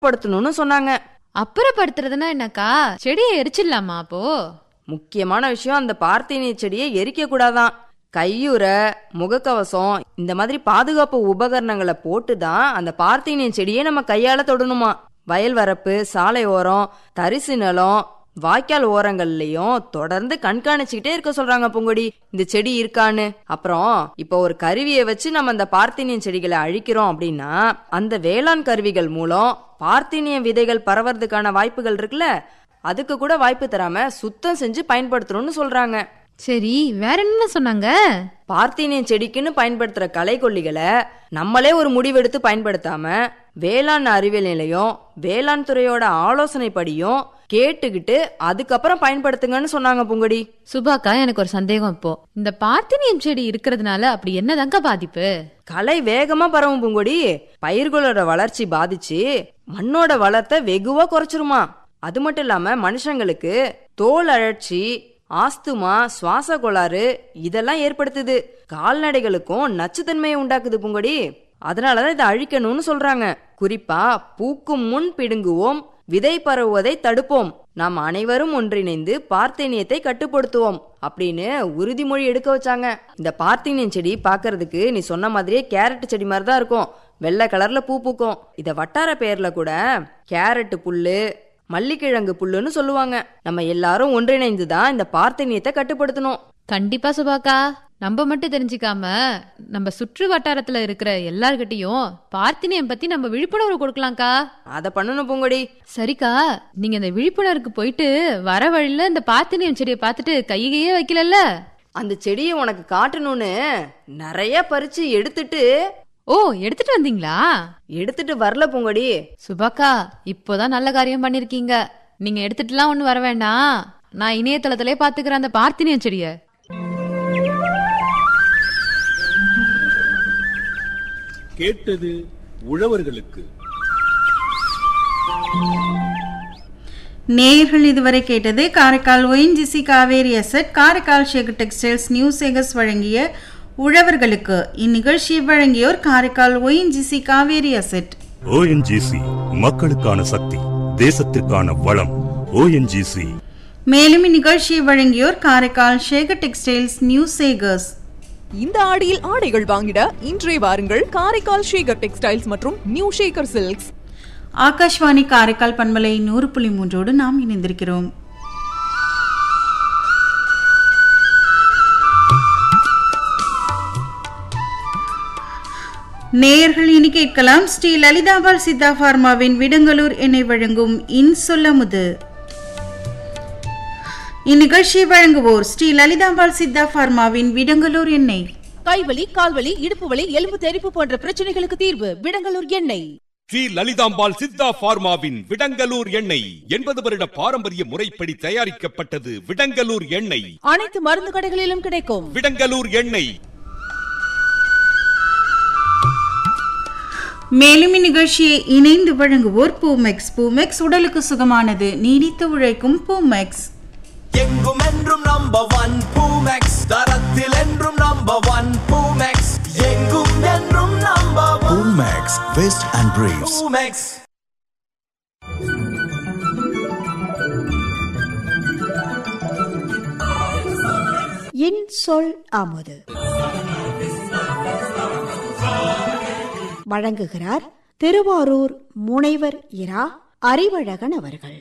படுத்தணும்னு சொன்னாங்க அப்புறப்படுத்துறதுன்னா என்னக்கா செடியை எரிச்சிடலாமா அப்போ முக்கியமான விஷயம் அந்த பார்த்தீனிய செடியை எரிக்க கூடாதான் கையுற முகக்கவசம் இந்த மாதிரி பாதுகாப்பு உபகரணங்களை போட்டு தான் அந்த பார்த்தீனிய செடியை நம்ம கையால தொடணுமா வயல் வரப்பு சாலை ஓரம் தரிசு நிலம் வாய்க்கால் ஓரங்கள்லயும் தொடர்ந்து கண்காணிச்சுக்கிட்டே இருக்க சொல்றாங்க பூங்கொடி இந்த செடி இருக்கான்னு அப்புறம் இப்போ ஒரு கருவியை வச்சு நம்ம அந்த பார்த்தீனியன் செடிகளை அழிக்கிறோம் அப்படின்னா அந்த வேளாண் கருவிகள் மூலம் பார்த்தீனிய விதைகள் பரவறதுக்கான வாய்ப்புகள் இருக்குல்ல அதுக்கு கூட வாய்ப்பு தராம சுத்தம் செஞ்சு பயன்படுத்தணும்னு சொல்றாங்க சரி வேற என்ன சொன்னாங்க பார்த்தீனியன் செடிக்குன்னு பயன்படுத்துற களைக்கொல்லிகளை நம்மளே ஒரு முடிவெடுத்து பயன்படுத்தாம வேளாண் அறிவியல் நிலையம் வேளாண் துறையோட ஆலோசனைப்படியும் கேட்டுக்கிட்டு அதுக்கப்புறம் பயன்படுத்துங்கன்னு சொன்னாங்க பூங்கொடி சுபாக்கா எனக்கு ஒரு சந்தேகம் இப்போ இந்த பார்த்தினியம் செடி இருக்கிறதுனால அப்படி என்னதாங்க பாதிப்பு களை வேகமா பரவும் பூங்கொடி பயிர்களோட வளர்ச்சி பாதிச்சு மண்ணோட வளத்தை வெகுவா குறைச்சிருமா அது மட்டும் இல்லாம மனுஷங்களுக்கு தோல் அழற்சி ஆஸ்துமா சுவாச கோளாறு இதெல்லாம் ஏற்படுத்துது கால்நடைகளுக்கும் நச்சுத்தன்மையை உண்டாக்குது பூங்கொடி அதனாலதான் இதை அழிக்கணும்னு சொல்றாங்க குறிப்பா பூக்கும் முன் பிடுங்குவோம் விதை பரவுவதை தடுப்போம் நாம் அனைவரும் ஒன்றிணைந்து பார்த்தேனியத்தை கட்டுப்படுத்துவோம் அப்படின்னு உறுதிமொழி எடுக்க வச்சாங்க இந்த பார்த்தீனியன் செடி பார்க்கிறதுக்கு நீ சொன்ன மாதிரியே கேரட் செடி மாதிரி தான் இருக்கும் வெள்ளை கலர்ல பூ பூக்கும் இத வட்டார பெயர்ல கூட கேரட் புல்லு மல்லிக்கிழங்கு புல்லுன்னு சொல்லுவாங்க நம்ம எல்லாரும் ஒன்றிணைந்து தான் இந்த பார்த்தீனியத்தை கட்டுப்படுத்தணும் கண்டிப்பா சுபாக்கா நம்ம மட்டும் தெரிஞ்சுக்காம நம்ம சுற்று வட்டாரத்துல இருக்கிற எல்லார்கிட்டயும் பார்த்தினியம் பத்தி நம்ம விழிப்புணர்வு கொடுக்கலாம்க்கா அதை பண்ணணும் பூங்கொடி சரிக்கா நீங்க இந்த விழிப்புணர்வுக்கு போயிட்டு வர வழியில இந்த பார்த்தினியம் செடியை பார்த்துட்டு கையையே வைக்கலல்ல அந்த செடியை உனக்கு காட்டணும்னு நிறைய பறிச்சு எடுத்துட்டு ஓ எடுத்துட்டு வந்தீங்களா எடுத்துட்டு வரல பூங்கொடி சுபாக்கா இப்போதான் நல்ல காரியம் பண்ணிருக்கீங்க நீங்க எடுத்துட்டுலாம் ஒண்ணு வர வேண்டாம் நான் இணையதளத்திலே பாத்துக்கிறேன் அந்த பார்த்தினியம் செடிய கேட்டது உழவர்களுக்கு நேயர்கள் இதுவரை கேட்டது Karaikal ONGC Cauvery asset Karaikal Sekar textiles new Sekars வழங்கிய உழவர்களுக்கு இந்நிகழ்ச்சியை வழங்கியோர் Karaikal ONGC Cauvery asset ONGC மக்களுக்கான சக்தி தேசத்திற்கான வளம் ஓஎன்ஜிசி மேலும் இந்நிகழ்ச்சியை வழங்கியோர் காரைக்கால் ஷேகர் டெக்ஸ்டைல்ஸ் நியூ சேகர்ஸ் இந்த ஆடியில் ஆடைகள் வாங்கிட இன்றே வாருங்கள் காரைக்கால் ஷேகர் டெக்ஸ்டைல்ஸ் மற்றும் நியூ ஷேகர் சில்க்ஸ் ஆகாஷ்வாணி காரைக்கால் பண்பலை நூறு புள்ளி மூன்றோடு நாம் இணைந்திருக்கிறோம் நேயர்கள் இனி கேட்கலாம் ஸ்ரீ லலிதாபால் சித்தா பார்மாவின் விடங்கலூர் எண்ணெய் வழங்கும் இன்சொல்லமுது இந்நிகழ்ச்சியை வழங்குவோர் ஸ்ரீ லலிதாபால் சித்தா பார்மாவின் விடங்கலூர் எண்ணெய் கைவலி கால்வலி இடுப்பு வலி எலும்பு தெறிப்பு போன்ற பிரச்சனைகளுக்கு தீர்வு விடங்கலூர் எண்ணெய் ஸ்ரீ லலிதாம்பாள் சித்தா பார்மாவின் விடங்கலூர் எண்ணெய் எண்பது வருட பாரம்பரிய முறைப்படி தயாரிக்கப்பட்டது விடங்கலூர் எண்ணெய் அனைத்து மருந்து கடைகளிலும் கிடைக்கும் விடங்கலூர் எண்ணெய் மேலும் இந்நிகழ்ச்சியை இணைந்து வழங்குவோர் பூமெக்ஸ் பூமெக்ஸ் உடலுக்கு சுகமானது நீடித்து உழைக்கும் பூமெக்ஸ் எங்கும் என்றும் நம்பர் ஒன் பூமெக்ஸ் தரத்தில் என்றும் நம்பர் ஒன் பூமெக்ஸ் எங்கும் என்றும் number one Max Vest and Briefs. Poomex என் சொல் அமுது வழங்குகிறார் திருவாரூர் முனைவர் இரா அறிவழகன் அவர்கள்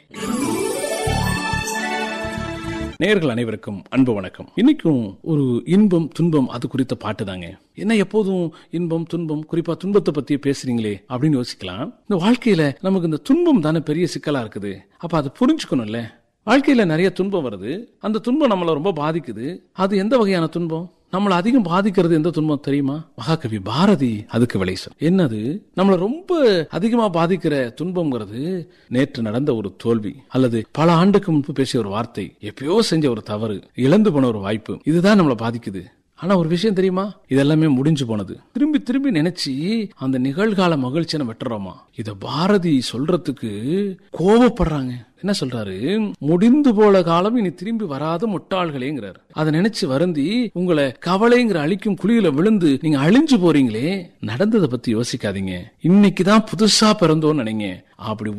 நேயர்கள் அனைவருக்கும் அன்பு வணக்கம் இன்னைக்கும் ஒரு இன்பம் துன்பம் அது குறித்த பாட்டு தாங்க என்ன எப்போதும் இன்பம் துன்பம் குறிப்பா துன்பத்தை பத்தி பேசுறீங்களே அப்படின்னு யோசிக்கலாம் இந்த வாழ்க்கையில நமக்கு இந்த துன்பம் தானே பெரிய சிக்கலா இருக்குது அப்ப அதை புரிஞ்சுக்கணும்ல வாழ்க்கையில நிறைய துன்பம் வருது அந்த துன்பம் நம்மளை ரொம்ப பாதிக்குது அது எந்த வகையான துன்பம் நம்மளை அதிகம் பாதிக்கிறது எந்த துன்பம் தெரியுமா மகாகவி பாரதி அதுக்கு விளை சொல் என்னது நம்மளை ரொம்ப அதிகமா பாதிக்கிற துன்பம்ங்கிறது நேற்று நடந்த ஒரு தோல்வி அல்லது பல ஆண்டுக்கு முன்பு பேசிய ஒரு வார்த்தை எப்பயோ செஞ்ச ஒரு தவறு இழந்து போன ஒரு வாய்ப்பு இதுதான் நம்மளை பாதிக்குது ஆனா ஒரு விஷயம் தெரியுமா இதெல்லாமே முடிஞ்சு போனது திரும்பி திரும்பி நினைச்சு அந்த நிகழ்கால மகிழ்ச்சியை நம்ம வெட்டுறோமா இத பாரதி சொல்றதுக்கு கோபப்படுறாங்க என்ன சொல்றாரு முடிந்து போல காலம் இனி திரும்பி வராத முட்டாள்களேங்கிறார் அதை நினைச்சு வருந்தி உங்களை கவலைங்கிற அழிக்கும் குழியில விழுந்து நீங்க அழிஞ்சு போறீங்களே நடந்ததை பத்தி யோசிக்காதீங்க இன்னைக்குதான் புதுசா பிறந்தோம்னு நினைங்க அப்படி